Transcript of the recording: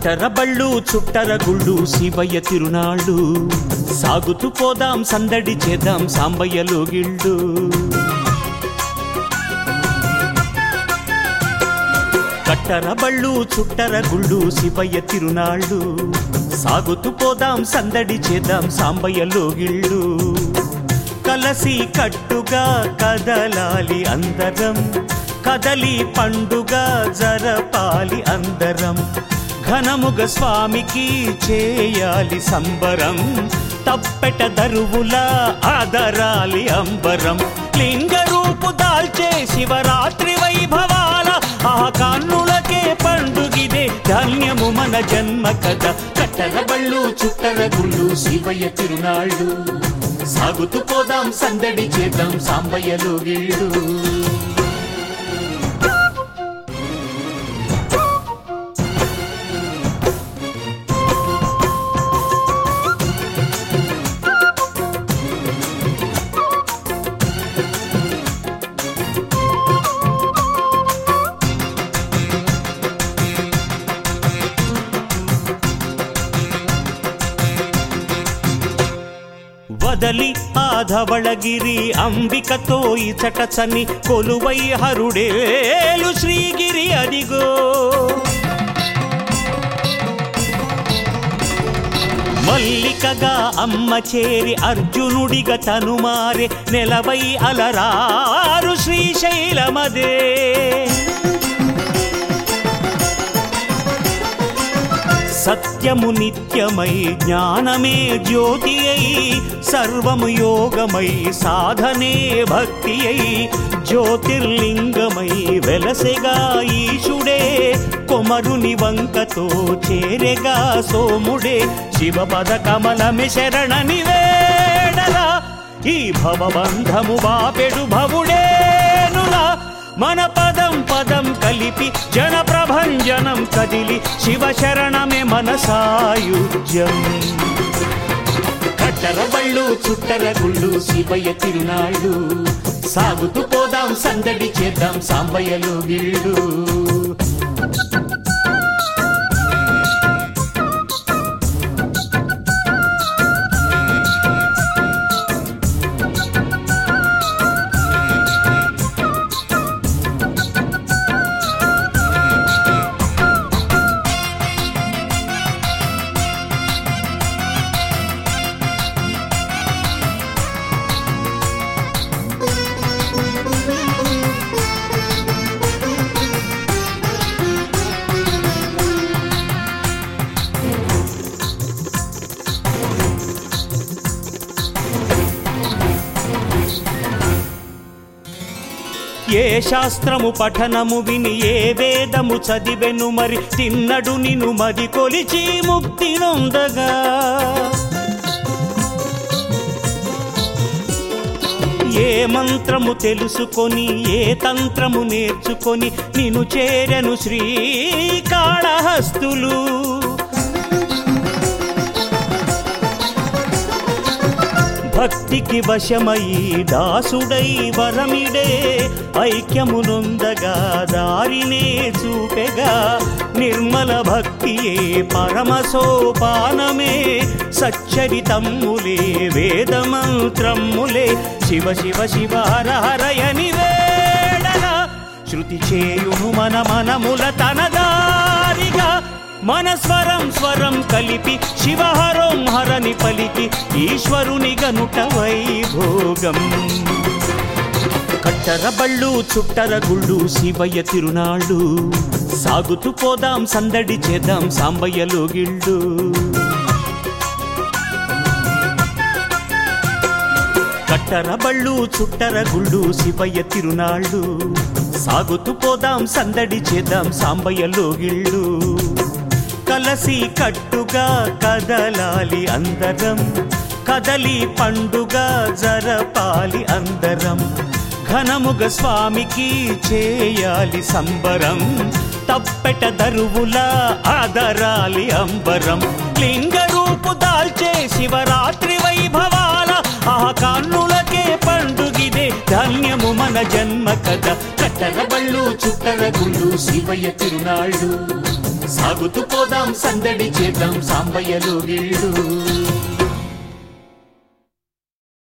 కట్టరబళ్ళు చుట్టరగుళ్ళు శివయ్య తిరునాళ్ళు సాగుతూ పోదాం సందడి చేద్దాం సాంబయ్యలో గిళ్ళు కట్టరబళ్ళు చుట్టరగుళ్ళు శివయ్య తిరునాళ్ళు సాగుతూ పోదాం సందడి చేద్దాం సాంబయ్యలో గిళ్ళు కలసి కట్టుగా కదలాలి అందరం కదలి పండుగ జరపాలి అందరం ఘనముగ స్వామికి చేయాలి సంబరం తప్పెట దరువుల ఆదరాలి అంబరం లింగ రూపు దాల్చే శివరాత్రి వైభవాల ఆ కన్నులకే పండుగిదే ధాన్యము మన జన్మ కథ కట్టర బళ్ళు చుట్టర గుళ్ళు శివయ్య తిరునాళ్ళు సాగుతూ పోదాం సందడి చేద్దాం సాంబయ్యలో గిళ్ళు వదలి ఆధవళగిరి అంబికతో ఇచట చని కొలువై హరుడేలు శ్రీగిరి అదిగో మల్లికగా అమ్మ చేరి అర్జునుడిగా తనుమారే నెలవై అలరారు శ్రీశైలమదే సత్యము నిత్యమై జ్ఞానమే జ్యోతి అయి సర్వము యోగమై సాధనే భక్తి అయి జ్యోతిర్లింగమై వెలసెగా ఈశుడే కొమరుని వంకతో చేరెగా సోముడే శివపద కమలమి శరణని వేడలా ఈ భవబంధము బాపెడు భవుడేనులా మన పదం పదం కలిపి జన ప్రభంజనం కదిలి శివ శరణమే మన సాయుధ్యం కట్టర బళ్ళు చుట్టర గుళ్ళు శివయ్య తిరునాళ్ళు సాగుతూ పోదాం సందడి చేద్దాం సాంబయ్యలో గిళ్ళు ఏ శాస్త్రము పఠనము విని ఏ వేదము చదివెను మరి తిన్నడు నిను మది కొలిచి ముక్తి నొందగా ఏ మంత్రము తెలుసుకొని ఏ తంత్రము నేర్చుకొని నిన్ను చేరెను శ్రీకాళహస్తులు భక్తికి వశమై దాసుడై వరమిడే ఐక్యము నొందగా దారినే చూపెగా నిర్మల భక్తియే పరమ సోపానమే సచ్చరితమ్ములే వేదమంత్రమ్ములే శివ శివ శివ హర హరయని వేడన శృతి చేయును మన మనముల తనదారిగా మన స్వరం స్వరం కలిపి శివహరం హరని పలికి ఈశ్వరుని గనుట వైభోగం కట్టర బళ్ళు చుట్టర గుళ్ళు శివయ్య తిరునాళ్ళు సాగుతూ పోదాం సందడి చేద్దాం సాంబయ్యలో గిళ్ళు కట్టర బళ్ళు చుట్టర గుళ్ళు శివయ్య తిరునాళ్ళు సాగుతూ పోదాం సందడి చేద్దాం సాంబయ్యలో గిళ్ళు కలసి కట్టుగా కదలాలి అందరం కదలి పండుగ జరపాలి అందరం ఘనముగ స్వామికి చేయాలి సంబరం తప్పెట దరువుల ఆదరాలి అంబరం లింగ రూపు దాల్చే శివరాత్రి వైభవాల ఆ కన్నులకే పండుగిదే ధాన్యము మన జన్మ కథ కట్టర బళ్ళు చుట్టర గుళ్ళు శివయ్య తిరునాళ్ళు సాగుతూ పోదాం సందడి చేద్దాం సాంబయ్యలో గిళ్ళు